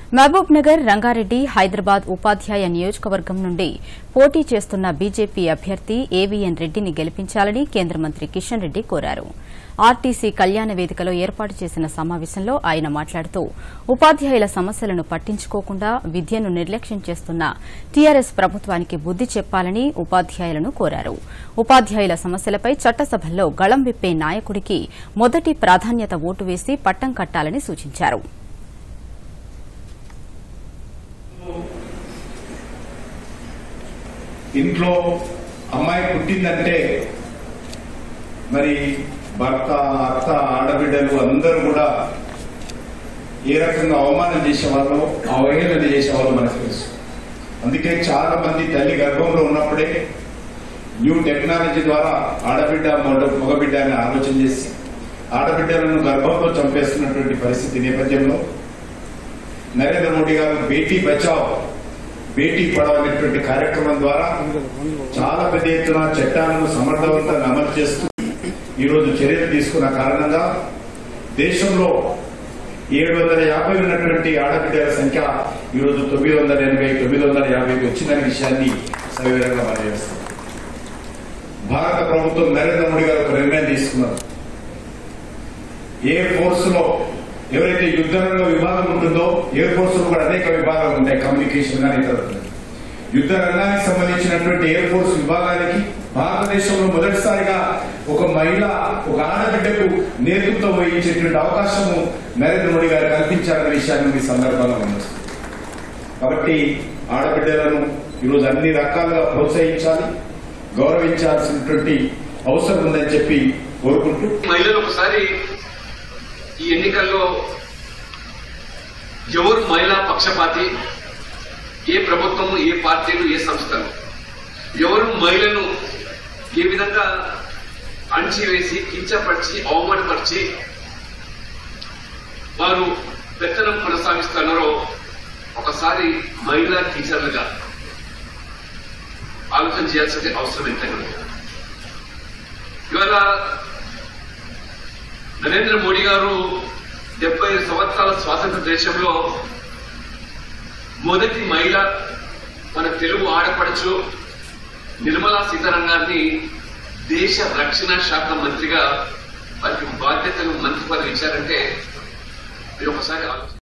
మహబూబ్ నగర్ రంగారెడ్డి హైదరాబాద్ ఉపాధ్యాయ నియోజకవర్గం నుండి పోటీ చేస్తున్న బీజేపీ అభ్యర్థి ఏవీఎన్ రెడ్డిని గెలిపించాలని కేంద్ర మంత్రి కిషన్ రెడ్డి కోరారు ఆర్టీసీ కళ్యాణ వేదికలో ఏర్పాటు చేసిన సమావేశంలో ఆయన మాట్లాడుతూ ఉపాధ్యాయుల సమస్యలను పట్టించుకోకుండా విద్యను నిర్లక్ష్యం చేస్తున్న టీఆర్ఎస్ ప్రభుత్వానికి బుద్ది చెప్పాలని ఉపాధ్యాయులను కోరారు ఉపాధ్యాయుల సమస్యలపై చట్టసభల్లో గళం విప్పే నాయకుడికి మొదటి ప్రాధాన్యత ఓటు వేసి పట్టం కట్టాలని సూచించారు ఇంట్లో అమ్మాయి పుట్టిందంటే మరి భర్త అత్త ఆడబిడ్డలు అందరూ కూడా ఏ రకంగా అవమానం చేసేవాళ్ళు అవహేళన చేసేవాళ్ళు మనకు తెలుసు అందుకే చాలా మంది తల్లి గర్భంలో ఉన్నప్పుడే న్యూ టెక్నాలజీ ద్వారా ఆడబిడ్డ మొడ మగబిడ్డ అని ఆలోచన చేసి ఆడబిడ్డలను గర్భంలో చంపేస్తున్నటువంటి పరిస్థితి నేపథ్యంలో నరేంద్ర మోడీ గారు బేటీ బచావ్ బేటీ పడావ్ అనేటువంటి కార్యక్రమం ద్వారా చాలా పెద్ద ఎత్తున చట్టాలను సమర్థవంతంగా అమలు చేస్తూ ఈరోజు చర్యలు తీసుకున్న కారణంగా దేశంలో ఏడు వందల యాభై ఉన్నటువంటి ఆడబిడ్డల సంఖ్య ఈరోజు తొమ్మిది వందల ఎనభై తొమ్మిది వందల యాభైకి వచ్చిందనే విషయాన్ని సవివరంగా మనం చేస్తాం భారత ప్రభుత్వం నరేంద్ర మోడీ గారు ఒక నిర్ణయం తీసుకున్నారు ఎయిర్ ఫోర్స్ లో ఎవరైతే యుద్ధంలో విభాగం ఉంటుందో ఎయిర్ ఫోర్స్ లో కూడా అనేక విభాగాలు ఉంటాయి కమ్యూనికేషన్ కానీ ఇతర యుద్ధ రంగానికి సంబంధించినటువంటి ఎయిర్ ఫోర్స్ విభాగానికి భారతదేశంలో మొదటిసారిగా ఒక మహిళ ఒక ఆడబిడ్డకు నేతృత్వం వహించేటువంటి అవకాశము నరేంద్ర మోడీ గారు కల్పించారనే విషయాన్ని మీ సందర్భంగా ఉంది కాబట్టి ఆడబిడ్డలను ఈరోజు అన్ని రకాలుగా ప్రోత్సహించాలి గౌరవించాల్సినటువంటి అవసరం ఉందని చెప్పి కోరుకుంటూ మహిళలు ఒకసారి ఈ ఎన్నికల్లో ఎవరు మహిళా పక్షపాతి ఏ ప్రభుత్వము ఏ పార్టీలు ఏ సంస్థలు ఎవరు మహిళను ఏ విధంగా అణిచివేసి కించపరిచి అవమానపరిచి వారు పెత్తనం కొనసాగిస్తున్నారో ఒకసారి మహిళా టీచర్లుగా ఆలోచన చేయాల్సిన అవసరం ఎంతైనా ఉంది. ఇవాళ నరేంద్ర మోడీ గారు డెబ్బై సంవత్సరాల స్వాతంత్ర దేశంలో మొదటి మహిళ మన తెలుగు ఆడపడుచు నిర్మలా సీతారామన్ దేశ రక్షణ శాఖ మంత్రిగా వారికి బాధ్యతలు మంత్రి పదవి ఇచ్చారంటే మీరు ఒకసారి ఆలోచించండి